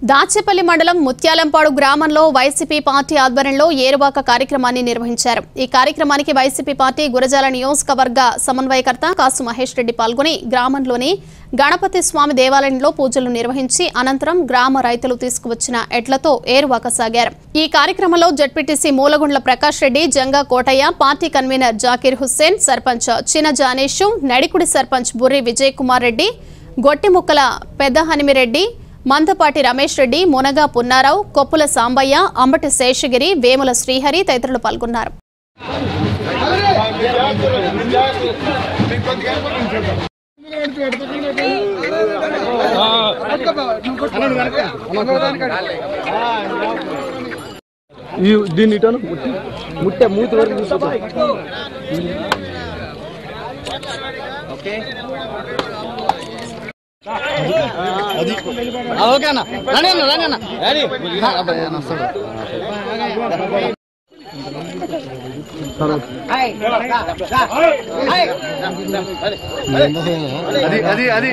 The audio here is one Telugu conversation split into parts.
దాచేపల్లి మండలం ముత్యాలంపాడు గ్రామంలో వైసీపీ పార్టీ ఆధ్వర్యంలో ఏరువాక కార్యక్రమాన్ని నిర్వహించారు ఈ కార్యక్రమానికి వైసీపీ పార్టీ గురజాల నియోజకవర్గ సమన్వయకర్త కాసు మహేష్ రెడ్డి పాల్గొని గ్రామంలోని గణపతి స్వామి దేవాలయంలో పూజలు నిర్వహించి అనంతరం గ్రామ రైతులు తీసుకువచ్చిన ఎడ్లతో ఏరువాక సాగారు ఈ కార్యక్రమంలో ZPTC Mulagundla Prakash Reddy Janga Kotaiah party convener Zakir Hussain sarpanch చిన జానేషు నడికుడి సర్పంచ్ బుర్రి విజయ్ కుమార్ రెడ్డి గొట్టిముక్కల పెద్ద హనిమిరెడ్డి మందపాటి రమేష్ రెడ్డి మునగా పున్నారావు కొప్పుల సాంబయ్య అంబటి శేషగిరి వేముల శ్రీహరి తదితరులు పాల్గొన్నారు ఈ దీన్ని ఇటాను ముట్టె మూతి వరకు తీసుకుంటా ఓకే అన్న రాని అన్న రాని అన్న రాని అబ్బాయి అన్న వస్తాడు అది అది అది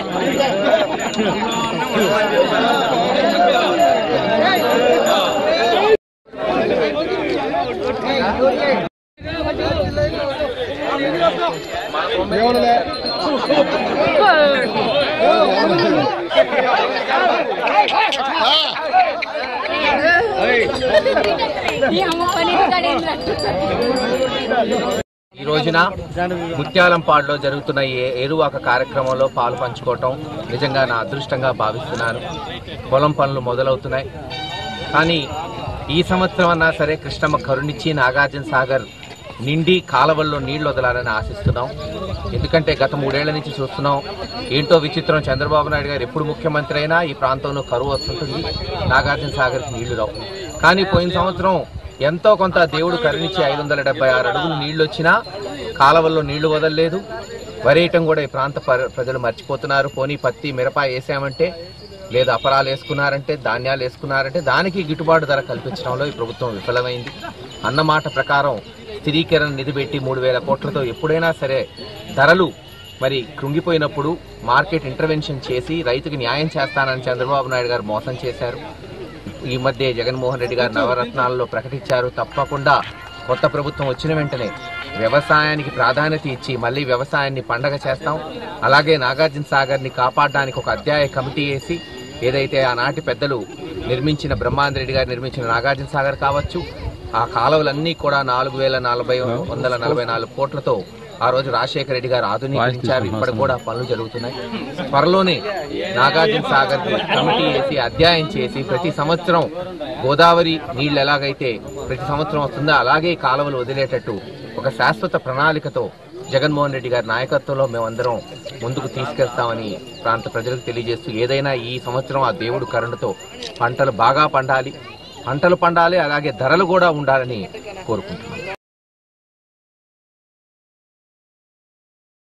ఈ రోజున ముత్యాలంపాడులో జరుగుతున్న ఈ ఏరువాక కార్యక్రమంలో పాలు పంచుకోవటం నిజంగా నా అదృష్టంగా భావిస్తున్నాను పొలం పనులు మొదలవుతున్నాయి కానీ ఈ సంవత్సరం అన్నా సరే కృష్ణమ్మ కరుణిచ్చి నాగార్జున సాగర్ నిండి కాలవల్లో నీళ్లు వదలాలని ఆశిస్తున్నాం ఎందుకంటే గత మూడేళ్ల నుంచి చూస్తున్నాం ఏంటో విచిత్రం చంద్రబాబు నాయుడు గారు ఎప్పుడు ముఖ్యమంత్రి అయినా ఈ ప్రాంతంలో కరువు వస్తుంటుంది నాగార్జున సాగర్కి నీళ్లు రావు కానీ పోయిన సంవత్సరం ఎంతో కొంత దేవుడు కరుణించి ఐదు వందల డెబ్బై ఆరు అడుగులు నీళ్లు వచ్చినా కాలవల్లో నీళ్లు వదలలేదు వరేయటం కూడా ఈ ప్రాంత పర- ప్రజలు మర్చిపోతున్నారు పోనీ పత్తి మిరప వేసామంటే లేదా అపరాలు వేసుకున్నారంటే ధాన్యాలు వేసుకున్నారంటే దానికి గిట్టుబాటు ధర కల్పించడంలో ఈ ప్రభుత్వం విఫలమైంది అన్నమాట ప్రకారం స్థిరీకరణ నిధి పెట్టి మూడు వేల కోట్లతో ఎప్పుడైనా సరే ధరలు మరి కృంగిపోయినప్పుడు మార్కెట్ ఇంటర్వెన్షన్ చేసి రైతుకి న్యాయం చేస్తానని చంద్రబాబు నాయుడు గారు మోసం చేశారు ఈ మధ్య జగన్మోహన్ రెడ్డి గారు నవరత్నాలలో ప్రకటించారు తప్పకుండా కొత్త ప్రభుత్వం వచ్చిన వెంటనే వ్యవసాయానికి ప్రాధాన్యత ఇచ్చి మళ్ళీ వ్యవసాయాన్ని పండగ చేస్తాం అలాగే నాగార్జున సాగర్ని కాపాడడానికి ఒక అధ్యాయ కమిటీ వేసి ఏదైతే ఆనాటి పెద్దలు నిర్మించిన బ్రహ్మాందరెడ్డి గారు నిర్మించిన నాగార్జున సాగర్ కావచ్చు ఆ కాలువలన్నీ కూడా నాలుగు వేల నలభై వందల నలభై నాలుగు కోట్లతో ఆ రోజు రాజశేఖర రెడ్డి గారు ఆధునీకరించారు ఇప్పటికి కూడా పనులు జరుగుతున్నాయి త్వరలోనే నాగార్జున సాగర్ కమిటీ వేసి అధ్యయనం చేసి ప్రతి సంవత్సరం గోదావరి నీళ్లు ఎలాగైతే ప్రతి సంవత్సరం వస్తుందో అలాగే కాలువలు వదిలేటట్టు ఒక శాశ్వత ప్రణాళికతో జగన్మోహన్ రెడ్డి గారి నాయకత్వంలో మేమందరం ముందుకు తీసుకెళ్తామని ప్రాంత ప్రజలకు తెలియజేస్తూ ఏదైనా ఈ సంవత్సరం ఆ దేవుడు కరుణతో పంటలు బాగా పండాలి పంటలు పండాలి అలాగే ధరలు కూడా ఉండాలని కోరుకుంటున్నాం